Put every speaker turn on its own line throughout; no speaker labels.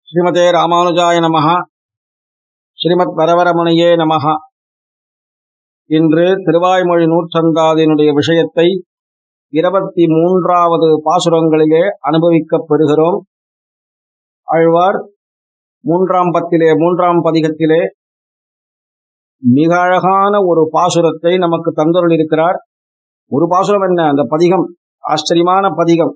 ஸ்ரீமதே ராமானுஜாய நமஹ ஸ்ரீமத் வரவரமுனையே நமஹ இன்று திருவாய்மொழி நூற்றந்தாதினுடைய விஷயத்தை இருபத்தி மூன்றாவது பாசுரங்களிலே அனுபவிக்கப் பெறுகிறோம் ஆழ்வார் மூன்றாம் பத்திலே மூன்றாம் பதிகத்திலே மிக அழகான ஒரு பாசுரத்தை நமக்கு தந்தருளிருக்கிறார் ஒரு பாசுரம் என்ன அந்த பதிகம் ஆச்சரியமான பதிகம்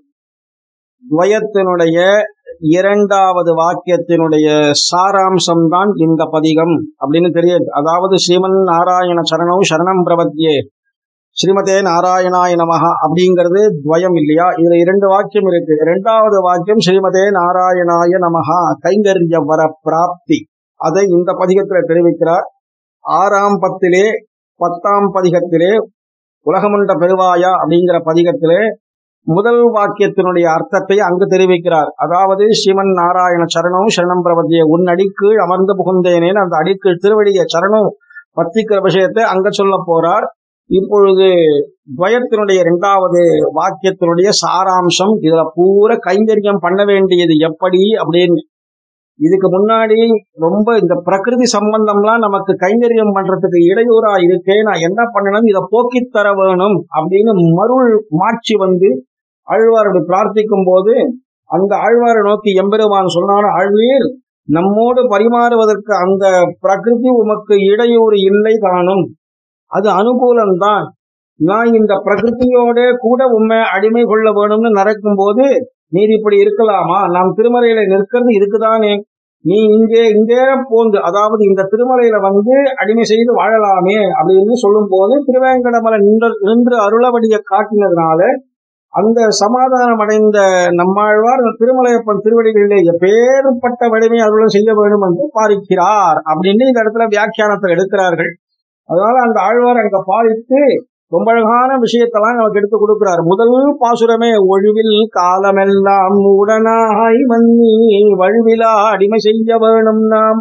துவயத்தினுடைய இரண்டாவது வாக்கியத்தினுடைய சாராம்சம் தான் இந்த பதிகம் அப்படின்னு தெரியுது அதாவது ஸ்ரீமன் நாராயண சரணம் சரணம் பிரபத்தியே ஸ்ரீமதே நாராயணாய நமஹ அப்படிங்கிறது துவயம் இல்லையா இதுல இரண்டு வாக்கியம் இருக்கு இரண்டாவது வாக்கியம் ஸ்ரீமதே நாராயணாய நமஹா கைங்கரிய வர பிராப்தி அதை இந்த பதிகத்துல தெரிவிக்கிறார் ஆறாம் பத்திலே பத்தாம் பதிகத்திலே உலகமுண்ட பெருவாயா அப்படிங்கிற பதிகத்திலே முதல் வாக்கியத்தினுடைய அர்த்தத்தை அங்கு தெரிவிக்கிறார் அதாவது ஸ்ரீமன் நாராயண சரணம் சரணம் பிரபத்திய உன் அடிக்கீழ் அமர்ந்து புகுந்தேனேன் அந்த அடிக்கீழ் திருவடிய சரணம் பத்திக்கிற விஷயத்தை அங்க சொல்ல போறார் இப்பொழுது துவயத்தினுடைய இரண்டாவது வாக்கியத்தினுடைய சாராம்சம் இதுல பூரா கைங்கரியம் பண்ண வேண்டியது எப்படி அப்படின்னு இதுக்கு முன்னாடி ரொம்ப இந்த பிரகிருதி சம்பந்தம்லாம் நமக்கு கைங்கரியம் பண்றதுக்கு இடையூறா இருக்கே நான் என்ன பண்ணணும் இதை போக்கித் தர வேணும் அப்படின்னு மருள் மாட்சி வந்து ஆழ்வாரோடு பிரார்த்திக்கும் போது அந்த ஆழ்வாரை நோக்கி எம்பெருமான் சொன்னான ஆழ்வீர் நம்மோடு பரிமாறுவதற்கு அந்த பிரகிருதி உமக்கு இடையூறு இல்லை காணும் அது அனுகூலம்தான் நான் இந்த பிரகிருத்தியோட கூட உண்மை அடிமை கொள்ள வேணும்னு நடக்கும் போது நீர் இப்படி இருக்கலாமா நாம் திருமலையில நிற்கிறது இதுக்குதானே நீ இங்கே இங்கே போந்து அதாவது இந்த திருமலையில வந்து அடிமை செய்து வாழலாமே அப்படின்னு சொல்லும் போது திருவேங்கடமலை நின்று நின்று அருளவடிய காட்டினதுனால அந்த சமாதானம் அடைந்த நம்மாழ்வார் திருமலையப்பன் திருவடிகளிலே எப்பேற்பட்ட வலிமை அருளும் செய்ய வேண்டும் என்று பாரிக்கிறார் அப்படின்னு இந்த இடத்துல வியாக்கியானத்தை எடுக்கிறார்கள் அதனால அந்த ஆழ்வார் அங்க பாதித்து ரொம்ப அழகான விஷயத்தெல்லாம் நமக்கு எடுத்து கொடுக்கிறார் முதல் பாசுரமே ஒழிவில் காலமெல்லாம் உடனாய் மன்னி வழுவிலா அடிமை செய்ய வேணும் நாம்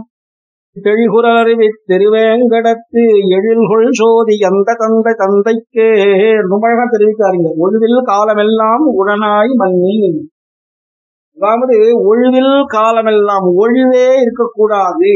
தெழிகுரறிவி திருவேங்கடத்து எழில்கொள் சோதி எந்த தந்தை தந்தைக்கே ரொம்ப அழகா தெரிவிக்காருங்க ஒழிவில் காலமெல்லாம் உடனாய் மன்னி அதாவது ஒழிவில் காலமெல்லாம் ஒழிவே இருக்கக்கூடாது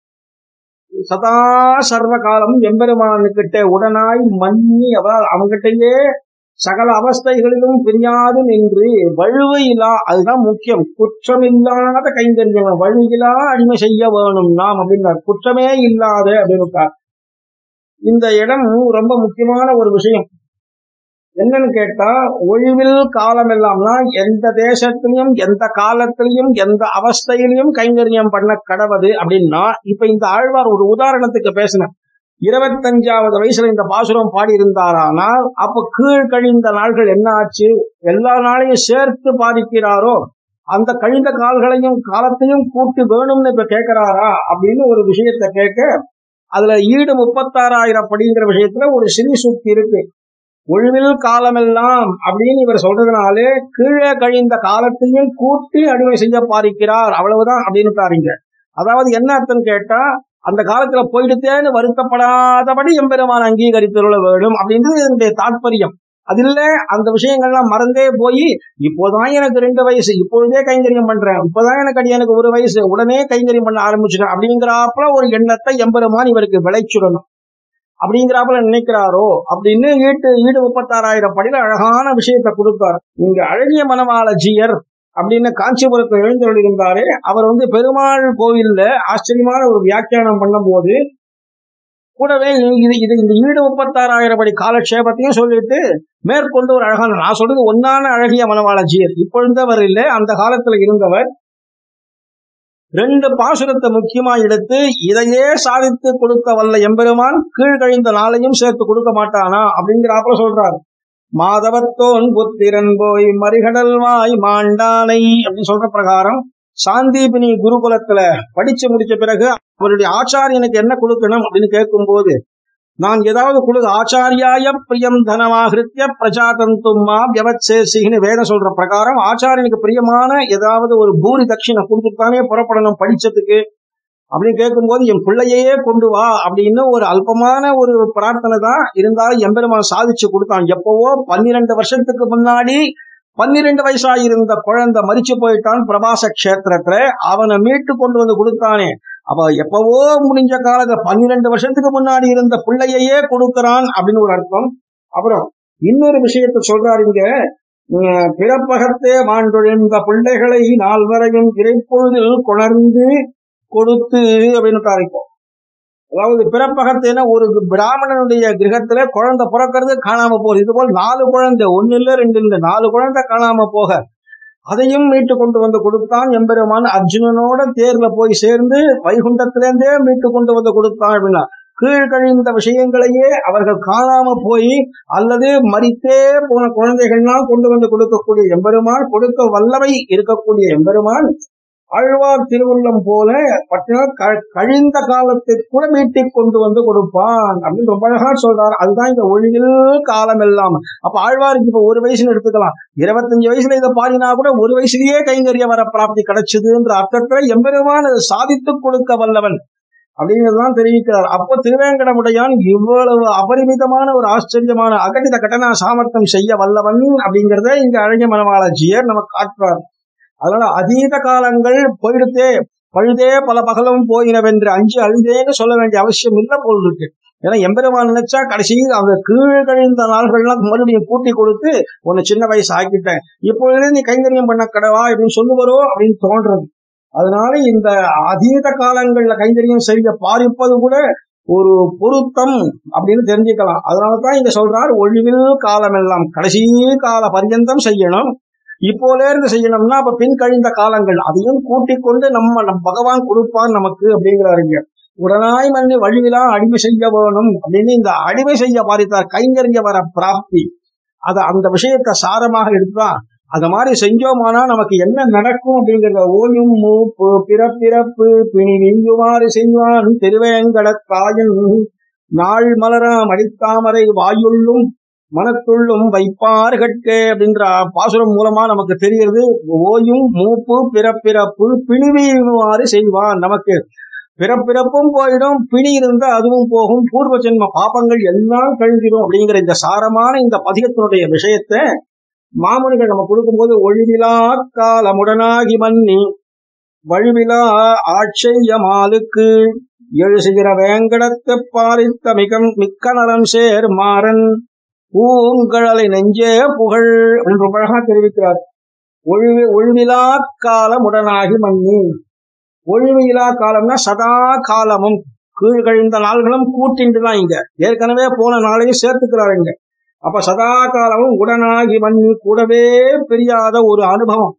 சதா சர்வ காலம் எம்பெருமானுக்கிட்ட உடனாய் மன்னி அவ அவங்கிட்டயே சகல அவஸ்தைகளிலும் பிரியாது நின்று வழுவையிலா அதுதான் முக்கியம் குற்றமில்லாத கைங்கரியம் வழுவிலா அடிமை செய்ய வேணும் நாம் அப்படின்னார் குற்றமே இல்லாத அப்படின்னு இந்த இடம் ரொம்ப முக்கியமான ஒரு விஷயம் என்னன்னு கேட்டா ஒழிவில் காலம் எல்லாம்னா எந்த தேசத்திலையும் எந்த காலத்திலையும் எந்த அவஸ்தையிலையும் கைங்கரியம் பண்ண கடவுது அப்படின்னா இப்ப இந்த ஆழ்வார் ஒரு உதாரணத்துக்கு பேசின இருபத்தஞ்சாவது வயசுல இந்த பாசுரம் பாடி இருந்தாரானால் அப்ப கீழ் கழிந்த நாள்கள் என்ன ஆச்சு எல்லா நாளையும் சேர்த்து பாதிக்கிறாரோ அந்த கழிந்த கால்களையும் காலத்தையும் கூட்டி வேணும்னு இப்ப கேட்கிறாரா அப்படின்னு ஒரு விஷயத்த கேட்க அதுல ஈடு முப்பத்தாறாயிரம் படிங்கிற விஷயத்துல ஒரு சிறி சுத்தி இருக்கு ஒழிவில் காலமெல்லாம் அப்படின்னு இவர் சொல்றதுனாலே கீழே கழிந்த காலத்தையும் கூட்டி அடிமை செய்ய பாரிக்கிறார் அவ்வளவுதான் அப்படின்னு பாருங்க அதாவது என்ன அர்த்தம் கேட்டா அந்த காலத்துல போயிடுத்தேன்னு வருத்தப்படாதபடி எம்பெருமான் அங்கீகரித்துள்ள வேண்டும் அப்படின்றது என்னுடைய தாற்பயம் அதில் அந்த விஷயங்கள்லாம் மறந்தே போய் இப்போதான் எனக்கு ரெண்டு வயசு இப்பொழுதே கைங்கரியம் பண்றேன் இப்போதான் எனக்கு அடி எனக்கு ஒரு வயசு உடனே கைங்கரியம் பண்ண ஆரம்பிச்சிட்டேன் அப்படிங்கிறாப்புல ஒரு எண்ணத்தை எம்பெருமான் இவருக்கு விளைச்சுடணும் அப்படிங்கிறாப்புல நினைக்கிறாரோ அப்படின்னு ஈட்டு ஈடு முப்பத்தாறாயிரம் படியில அழகான விஷயத்தை கொடுத்தார் இங்க அழகிய மனவாளஜியர் அப்படின்னு காஞ்சிபுரத்தில் எழுந்தருளிருந்தாரு அவர் வந்து பெருமாள் கோவில்ல ஆச்சரியமான ஒரு வியாக்கியானம் பண்ணும் போது கூடவே இது இது இந்த ஈடு முப்பத்தாறாயிரம் படி காலக்ஷேபத்தையும் சொல்லிட்டு மேற்கொண்டு ஒரு அழகான நான் சொல்றது ஒன்னான அழகிய மனவாளஜியர் இப்பொழுதவர் இல்லை அந்த காலத்துல இருந்தவர் ரெண்டு பாசுரத்தை முக்கியமா எடுத்து இதையே சாதித்து கொடுக்க வல்ல எம்பெருமான் கீழ்கழிந்த நாளையும் சேர்த்து கொடுக்க மாட்டானா அப்படிங்கிறாப்புல சொல்றார் மாதவத்தோன் புத்திரன் போய் மறிகடல் வாய் மாண்டானை அப்படின்னு சொல்ற பிரகாரம் சாந்தீபினி குருகுலத்துல படிச்சு முடிச்ச பிறகு அவருடைய ஆச்சாரியனுக்கு என்ன கொடுக்கணும் அப்படின்னு கேட்கும் போது நான் ஏதாவது கொடு ஆச்சாரியாய பிரியம் தனமாகிருத்திய பிரஜாதந்துமா வியவச்சேசின்னு வேதம் சொல்ற பிரகாரம் ஆச்சாரியனுக்கு பிரியமான ஏதாவது ஒரு பூரி தட்சிணை கொடுத்துட்டானே புறப்படணும் படிச்சதுக்கு அப்படின்னு கேட்கும்போது என் பிள்ளையே கொண்டு வா அப்படின்னு ஒரு அல்பமான ஒரு பிரார்த்தனை தான் இருந்தாலும் எம்பெருமான் சாதிச்சு கொடுத்தான் எப்பவோ பன்னிரண்டு வருஷத்துக்கு முன்னாடி பன்னிரெண்டு வயசா இருந்த குழந்தை மரிச்சு போயிட்டான் பிரபாச கஷேத்திரத்துல அவனை மீட்டு கொண்டு வந்து கொடுத்தானே அப்ப எப்பவோ முடிஞ்ச காலத்துல பன்னிரெண்டு வருஷத்துக்கு முன்னாடி இருந்த பிள்ளையையே கொடுக்கறான் அப்படின்னு ஒரு அர்த்தம் அப்புறம் இன்னொரு விஷயத்த சொல்றாரு இங்க உம், பிறப்பகத்தே மாண்டொழிந்த பிள்ளைகளை நால்வரையும் இறைப்பொழுதில் கொணர்ந்து கொடுத்து அப்படின்னு தாரிப்போம் அதாவது பிறப்பகத்தேன ஒரு பிராமணனுடைய கிரகத்துல குழந்தை பிறக்கிறது காணாம போகுது இது போல் நாலு குழந்தை ஒன்னு இல்ல ரெண்டு இல்ல நாலு குழந்தை காணாம போக அதையும் மீட்டு கொண்டு வந்து கொடுத்தான் எம்பெருமான் அர்ஜுனனோட தேர்ல போய் சேர்ந்து வைகுண்டத்திலேருந்தே மீட்டு கொண்டு வந்து கொடுத்தான் அப்படின்னா கீழ்கழிந்த விஷயங்களையே அவர்கள் காணாம போய் அல்லது மறித்தே போன குழந்தைகள்லாம் கொண்டு வந்து கொடுக்கக்கூடிய எம்பெருமான் கொடுக்க வல்லமை இருக்கக்கூடிய எம்பெருமான் ஆழ்வார் திருவுள்ளம் போல பட்டினா க- கழிந்த காலத்தை கூட மீட்டிக் கொண்டு வந்து கொடுப்பான் அப்படின்னு ரொம்ப அழகா சொல்றாரு அதுதான் இந்த ஒளியில் காலம் எல்லாம் அப்ப ஆழ்வாருக்கு இப்ப ஒரு வயசுல எடுத்துக்கலாம் இருபத்தஞ்சு வயசுல இதை பாடினா கூட ஒரு வயசுலயே கைங்கரிய வர பிராப்தி கிடைச்சதுன்ற அர்த்தத்துல எம்பெருமான் அதை சாதித்துக் கொடுக்க வல்லவன் அப்படிங்கறதுதான் தெரிவிக்கிறார் அப்போ திருவேங்கடமுடையான் இவ்வளவு அபரிமிதமான ஒரு ஆச்சரியமான அகடித கடனா சாமர்த்தம் செய்ய வல்லவன் அப்படிங்கறத இங்க அழகிய மனவாளஜியர் நமக்கு காட்டுறார் அதனால அதீத காலங்கள் போயிடுத்தே பழுதே பல பகலும் போயினவென்று அஞ்சு அழுதேன்னு சொல்ல வேண்டிய அவசியம் இல்ல போல் இருக்கு ஏன்னா எம்பெருமான் நினைச்சா கடைசி அந்த கீழ் கழிந்த நாள்கள்லாம் மறுபடியும் கூட்டி கொடுத்து உன்னை சின்ன வயசு ஆக்கிட்டேன் இப்பொழுதே நீ கைங்கரியம் பண்ண கடவா அப்படின்னு சொல்லுவாரோ அப்படின்னு தோன்றது அதனால இந்த அதீத காலங்கள்ல கைங்கரியம் செய்ய பாரிப்பது கூட ஒரு பொருத்தம் அப்படின்னு தெரிஞ்சுக்கலாம் அதனாலதான் இங்க சொல்றார் ஒழிவில் காலம் எல்லாம் கடைசி கால பர்யந்தம் செய்யணும் இப்போல இருந்து செய்யணும்னா அப்ப பின் கழிந்த காலங்கள் அதையும் கூட்டிக் கொண்டு நம்ம நம் பகவான் கொடுப்பான் நமக்கு அப்படிங்கிறாருங்க உடனாய் மண்ணி வழிவிலா அடிமை செய்ய வேணும் அப்படின்னு இந்த அடிமை செய்ய பாரித்தார் கைங்கரிய வர பிராப்தி அத அந்த விஷயத்தை சாரமாக எடுத்தா அத மாதிரி செஞ்சோமானா நமக்கு என்ன நடக்கும் அப்படிங்கறத ஓயும் மூப்பு பிறப்பிறப்பு பிணி நீங்குமாறு செய்வான் திருவேங்கடத்தாயின் நாள் மலராம் அடித்தாமரை வாயுள்ளும் மனத்துள்ளும் வைப்பார் கட்கே அப்படின்ற பாசுரம் மூலமா நமக்கு தெரிகிறது ஓயும் மூப்பு பிறப்பிறப்பு பிணிவீழுமாறு செய்வான் நமக்கு பிறப்பிறப்பும் போயிடும் பிணி இருந்தா அதுவும் போகும் பூர்வ ஜென்ம பாபங்கள் எல்லாம் கழிஞ்சிடும் அப்படிங்கிற இந்த சாரமான இந்த பதிகத்தினுடைய விஷயத்தை மாமனிகள் நம்ம கொடுக்கும்போது ஒழிவிலா காலமுடனாகி மன்னி வழுவிலா ஆட்செய்ய மாலுக்கு எழுசுகிற வேங்கடத்து பாரித்த மிகம் மிக்க நலம் சேர் மாறன் பூங்கழலை நெஞ்சே புகழ் என்று ரொம்ப அழகா தெரிவிக்கிறார் ஒழிவு ஒழிவிலா காலமுடனாகி மன்னி ஒழிவிலா காலம்னா சதா காலமும் கீழ்கழிந்த நாள்களும் கூட்டிண்டு தான் இங்க ஏற்கனவே போன நாளையும் சேர்த்துக்கிறார் இங்க அப்ப சதா காலமும் உடனாகி மன்னி கூடவே பிரியாத ஒரு அனுபவம்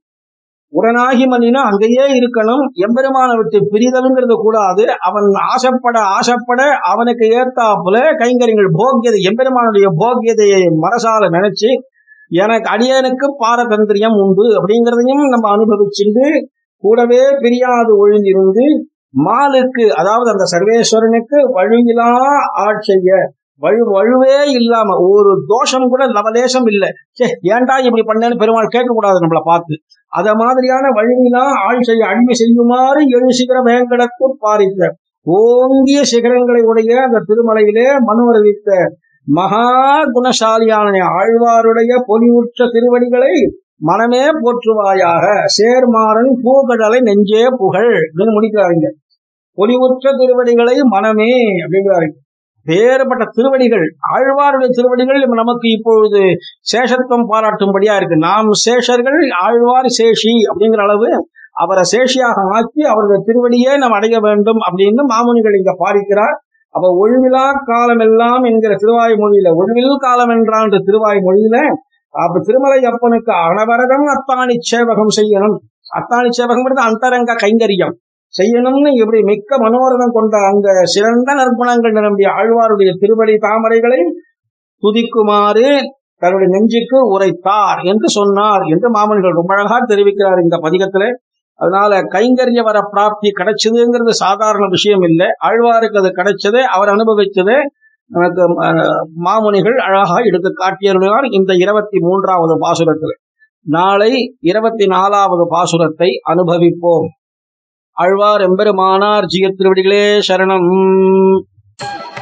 உடனாகி மன்னினா அங்கேயே இருக்கணும் எம்பெருமான விட்டு பிரிதலுங்கிறது கூடாது அவன் ஆசைப்பட ஆசைப்பட அவனுக்கு ஏத்தாப்புல கைங்கரியங்கள் போக்கியதை எம்பெருமானுடைய போக்கியதையை மனசால நினைச்சு எனக்கு அடியனுக்கு பாரதந்திரியம் உண்டு அப்படிங்கிறதையும் நம்ம அனுபவிச்சுட்டு கூடவே பிரியாது ஒழிந்திருந்து மாலுக்கு அதாவது அந்த சர்வேஸ்வரனுக்கு வழியிலா ஆட்சிய வழு வழுவே இல்லாம ஒரு தோஷம் கூட லவலேசம் இல்ல சே ஏன்டா இப்படி பண்ணேன்னு பெருமாள் கேட்க கூடாது நம்மளை பார்த்து அத மாதிரியான வழியிலா ஆள் செய்ய அடிமை செய்யுமாறு எழு சிகர வேங்கடத்து பாரித்த ஓங்கிய சிகரங்களை உடைய அந்த திருமலையிலே மனுவரவித்த மகா குணசாலியான ஆழ்வாருடைய பொலிவுற்ற திருவடிகளை மனமே போற்றுவாயாக சேர்மாறன் பூகடலை நெஞ்சே புகழ் அப்படின்னு முடிக்கிறாருங்க பொலிவுற்ற திருவடிகளை மனமே அப்படிங்கிறாருங்க வேறுபட்ட திருவடிகள் ஆழ்வாருடைய திருவடிகள் நமக்கு இப்பொழுது சேஷத்துவம் பாராட்டும்படியா இருக்கு நாம் சேஷர்கள் ஆழ்வார் சேஷி அப்படிங்கிற அளவு அவரை சேஷியாக ஆக்கி அவருடைய திருவடியே நாம் அடைய வேண்டும் அப்படின்னு மாமுனிகள் இங்க பாரிக்கிறார் அப்ப ஒழிவிலா காலம் எல்லாம் என்கிற திருவாய் மொழியில ஒழிவில் காலம் என்றான் திருவாய் மொழியில அப்ப திருமலை அப்பனுக்கு அனவரதம் அத்தாணி சேவகம் செய்யணும் அத்தாணி சேவகம் அந்தரங்க கைங்கரியம் செய்யணும்னு இப்படி மிக்க மனோரதம் கொண்ட அந்த சிறந்த நற்குணங்கள் நிரம்பிய ஆழ்வாருடைய திருவடி தாமரைகளை துதிக்குமாறு தன்னுடைய நெஞ்சுக்கு உரைத்தார் என்று சொன்னார் என்று மாமன்கள் ரொம்ப அழகா தெரிவிக்கிறார் இந்த பதிகத்துல அதனால கைங்கரிய வர பிராப்தி கிடைச்சதுங்கிறது சாதாரண விஷயம் இல்லை ஆழ்வாருக்கு அது கிடைச்சது அவர் அனுபவிச்சது நமக்கு மாமுனிகள் அழகா எடுத்து காட்டியருளார் இந்த இருபத்தி மூன்றாவது பாசுரத்தில் நாளை இருபத்தி நாலாவது பாசுரத்தை அனுபவிப்போம் ஆழ்வார் எம்பெருமானார் ஜிய திருவடிகளே சரணம்